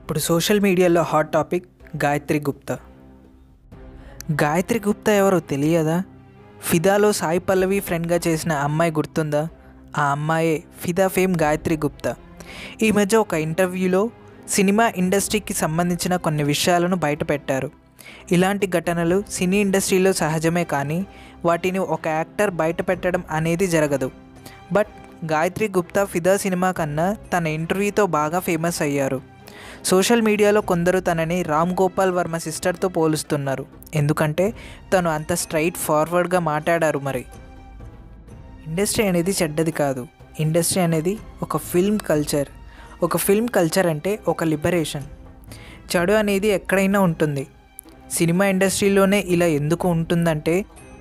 ఇప్పుడు సోషల్ మీడియాలో hot topic Gayatri Gupta Gayatri Gupta ఎవరో తెలియదా ఫిదాలో సాయి పల్లవి ఫ్రెండ్గా చేసిన అమ్మాయి గుర్తుందా ఆ అమ్మాయే ఫిదా ఫేమ్ గాయత్రి గుప్తా ఈ మధ్య ఒక ఇంటర్వ్యూలో సినిమా ఇండస్ట్రీకి సంబంధించిన కొన్ని విషయాలను బయటపెట్టారు ఇలాంటి ఘటనలు సినీ ఇండస్ట్రీలో సహజమే కానీ వాటిని ఒక యాక్టర్ బయటపెట్టడం అనేది జరగదు బట్ గాయత్రి గుప్తా ఫిదా సినిమా కన్నా తన ఇంటర్వ్యూతో బాగా ఫేమస్ అయ్యారు సోషల్ మీడియాలో కొందరు తనని రామ్ గోపాల్ వర్మ సిస్టర్తో పోలుస్తున్నారు ఎందుకంటే తను అంత స్ట్రైట్ ఫార్వర్డ్గా మాట్లాడారు మరి ఇండస్ట్రీ అనేది చెడ్డది కాదు ఇండస్ట్రీ అనేది ఒక ఫిల్మ్ కల్చర్ ఒక ఫిల్మ్ కల్చర్ అంటే ఒక లిబరేషన్ చెడు అనేది ఎక్కడైనా ఉంటుంది సినిమా ఇండస్ట్రీలోనే ఇలా ఎందుకు ఉంటుందంటే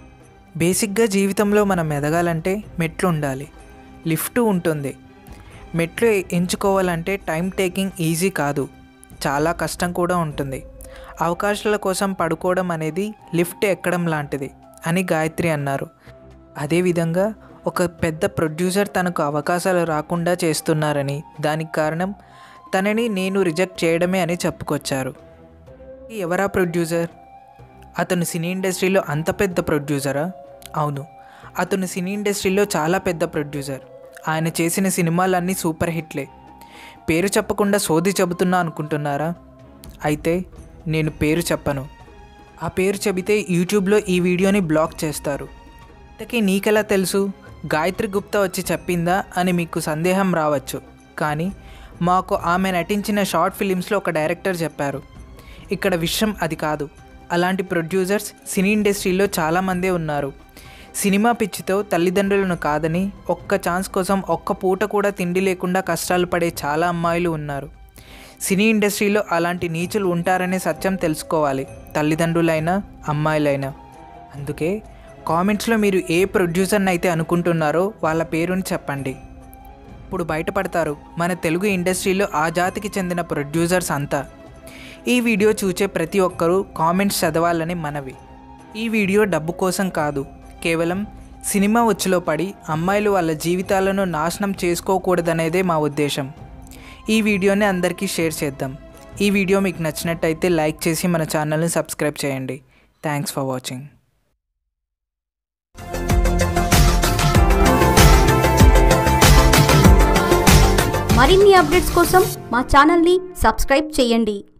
బేసిక్గా జీవితంలో మనం ఎదగాలంటే మెట్లు ఉండాలి లిఫ్ట్ ఉంటుంది మెట్లు ఎంచుకోవాలంటే టైం టేకింగ్ ఈజీ కాదు చాలా కష్టం కూడా ఉంటుంది అవకాశాల కోసం పడుకోవడం అనేది లిఫ్ట్ ఎక్కడం లాంటిది అని గాయత్రి అన్నారు అదేవిధంగా ఒక పెద్ద ప్రొడ్యూసర్ తనకు అవకాశాలు రాకుండా చేస్తున్నారని దానికి కారణం తనని నేను రిజెక్ట్ చేయడమే అని చెప్పుకొచ్చారు ఎవరా ప్రొడ్యూసర్ అతను సినీ ఇండస్ట్రీలో అంత పెద్ద ప్రొడ్యూసరా అవును అతను సినీ ఇండస్ట్రీలో చాలా పెద్ద ప్రొడ్యూసర్ ఆయన చేసిన సినిమాలన్నీ సూపర్ హిట్లే పేరు చెప్పకుండా సోది చెబుతున్నా అనుకుంటున్నారా అయితే నేను పేరు చెప్పను ఆ పేరు చెబితే యూట్యూబ్లో ఈ వీడియోని బ్లాక్ చేస్తారు ఇంతకీ నీకెలా తెలుసు గాయత్రి గుప్తా వచ్చి చెప్పిందా అని మీకు సందేహం రావచ్చు కానీ మాకు ఆమె నటించిన షార్ట్ ఫిలిమ్స్లో ఒక డైరెక్టర్ చెప్పారు ఇక్కడ విషయం అది కాదు అలాంటి ప్రొడ్యూసర్స్ సినీ ఇండస్ట్రీలో చాలామందే ఉన్నారు సినిమా పిచ్చితో తల్లిదండ్రులను కాదని ఒక్క ఛాన్స్ కోసం ఒక్క పూట కూడా తిండి లేకుండా కష్టాలు పడే చాలా అమ్మాయిలు ఉన్నారు సినీ ఇండస్ట్రీలో అలాంటి నీచులు ఉంటారనే సత్యం తెలుసుకోవాలి తల్లిదండ్రులైనా అమ్మాయిలైనా అందుకే కామెంట్స్లో మీరు ఏ ప్రొడ్యూసర్ని అయితే అనుకుంటున్నారో వాళ్ళ పేరుని చెప్పండి ఇప్పుడు బయటపడతారు మన తెలుగు ఇండస్ట్రీలో ఆ జాతికి చెందిన ప్రొడ్యూసర్స్ అంతా ఈ వీడియో చూచే ప్రతి ఒక్కరూ కామెంట్స్ చదవాలని మనవి ఈ వీడియో డబ్బు కోసం కాదు కేవలం సినిమా ఉచ్చులో పడి అమ్మాయిలు వాళ్ళ జీవితాలను నాశనం చేసుకోకూడదనేదే మా ఉద్దేశం ఈ వీడియోని అందరికీ షేర్ చేద్దాం ఈ వీడియో మీకు నచ్చినట్టయితే లైక్ చేసి మన ఛానల్ని సబ్స్క్రైబ్ చేయండి థ్యాంక్స్ ఫర్ వాచింగ్ మరిన్ని అప్డేట్స్ కోసం మా ఛానల్ని సబ్స్క్రైబ్ చేయండి